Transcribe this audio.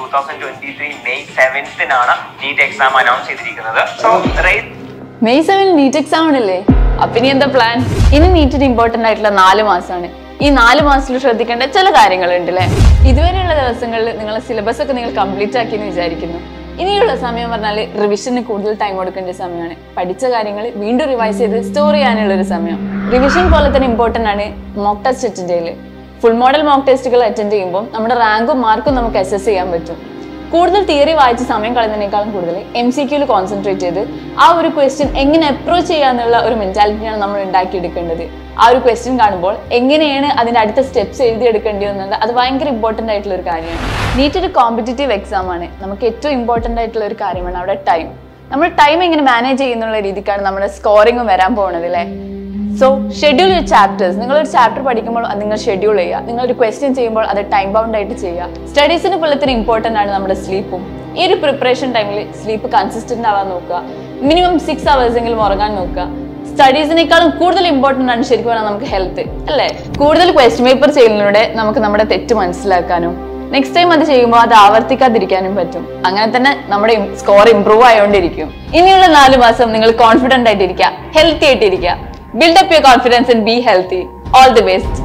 two thousand twenty three May സെവൻത്തിനാണ് NEET exam announce ചെയ്തിരിക്കുന്നത് so rate May seven NEET exam ആണല്ലേ അപ്പൊ ഇനി എന്താ പ്ലാൻ ഇനി നീറ്റിന് ഇമ്പോർട്ടന്റ് ആയിട്ടുള്ള നാല് മാസമാണ് ഈ നാല് മാസത്തിൽ ശ്രദ്ധിക്കേണ്ട ചില കാര്യങ്ങളുണ്ട് അല്ലേ ഇതുവരെയുള്ള ദിവസങ്ങളിൽ നിങ്ങളെ സിലബസ് ഒക്കെ നിങ്ങൾ കംപ്ലീറ്റ് ആക്കിയെന്ന് വിചാരിക്കുന്നു ഇനിയുള്ള സമയം പറഞ്ഞാൽ റിവിഷന് കൂടുതൽ ടൈം കൊടുക്കേണ്ട സമയമാണ് പഠിച്ച കാര്യങ്ങൾ വീണ്ടും റിവൈസ് ചെയ്ത് സ്റ്റോർ ചെയ്യാനുള്ള ഒരു സമയം റിവിഷൻ പോലെ തന്നെ ഇമ്പോർട്ടന്റ് ആണ് മോക്ക് ടെസ്റ്റ് അറ്റൻഡ് ചെയ്യല് ഫുൾ മോഡൽ മോക്ക് ടെസ്റ്റുകൾ അറ്റൻഡ് ചെയ്യുമ്പോൾ നമ്മുടെ റാങ്കും മാർക്കും നമുക്ക് അസസ് ചെയ്യാൻ പറ്റും കൂടുതൽ തിയറി വായിച്ച് സമയം കളയുന്നതിനേക്കാളും കൂടുതൽ എം സി ക്യൂല് കോൺസെൻട്രേറ്റ് ചെയ്ത് ആ ഒരു ക്വസ്റ്റ്യൻ എങ്ങനെ അപ്രോച്ച് ചെയ്യാന്നുള്ള ഒരു മെന്റാലിറ്റിയാണ് നമ്മൾ ഉണ്ടാക്കിയെടുക്കേണ്ടത് ആ ഒരു ക്വസ്റ്റ്യൻ കാണുമ്പോൾ എങ്ങനെയാണ് അതിന്റെ അടുത്ത സ്റ്റെപ്സ് എഴുതിയെടുക്കേണ്ടതെന്നുള്ളത് അത് ഭയങ്കര ഇമ്പോർട്ടൻ്റ് ആയിട്ടുള്ള ഒരു കാര്യമാണ് നീറ്റ് ഒരു കോമ്പറ്റേറ്റീവ് എക്സാം ആണ് നമുക്ക് ഏറ്റവും ഇമ്പോർട്ടൻ്റ് ആയിട്ടുള്ള ഒരു കാര്യമാണ് അവിടെ ടൈം നമ്മൾ ടൈം എങ്ങനെ മാനേജ് ചെയ്യുന്നുള്ള രീതിക്കാണ് നമ്മുടെ സ്കോറിങ്ങും വരാൻ പോകുന്നത് അല്ലേ സോ ഷെഡ്യൂൾ യുവർ ചാപ്റ്റേഴ്സ് നിങ്ങൾ ഒരു ചാപ്റ്റർ പഠിക്കുമ്പോൾ അത് നിങ്ങൾ ഷെഡ്യൂൾ ചെയ്യുക നിങ്ങൾ ഒരു ക്വസ്റ്റ്യൻ ചെയ്യുമ്പോൾ അത് ടൈം ബൗണ്ട് ആയിട്ട് ചെയ്യുക സ്റ്റഡീസിന് പോലെ തന്നെ ഇമ്പോർട്ടൻ്റ് ആണ് നമ്മുടെ സ്ലീപ്പും ഈ ഒരു പ്രിപ്പറേഷൻ ടൈമിൽ സ്ലീപ്പ് കൺസിസ്റ്റന്റ് ആവാൻ നോക്കുക മിനിമം സിക്സ് അവേഴ്സ് എങ്കിലും ഉറങ്ങാൻ നോക്കുക സ്റ്റഡീസിനേക്കാളും കൂടുതൽ ഇമ്പോർട്ടൻ്റ് ആണ് ശരിക്കും പറഞ്ഞാൽ നമുക്ക് ഹെൽത്ത് അല്ലേ കൂടുതൽ ക്വസ്റ്റ്യൻ പേപ്പർ ചെയ്യുന്നതിലൂടെ നമുക്ക് നമ്മുടെ തെറ്റ് മനസ്സിലാക്കാനും നെക്സ്റ്റ് ടൈം അത് ചെയ്യുമ്പോൾ അത് ആവർത്തിക്കാതിരിക്കാനും പറ്റും അങ്ങനെ തന്നെ നമ്മുടെ സ്കോർ ഇമ്പ്രൂവ് ആയോണ്ടിരിക്കും ഇനിയുള്ള നാല് മാസം നിങ്ങൾ കോൺഫിഡന്റ് ആയിട്ടിരിക്കുക ഹെൽത്തി ആയിട്ടിരിക്കുക build up your confidence and be healthy all the best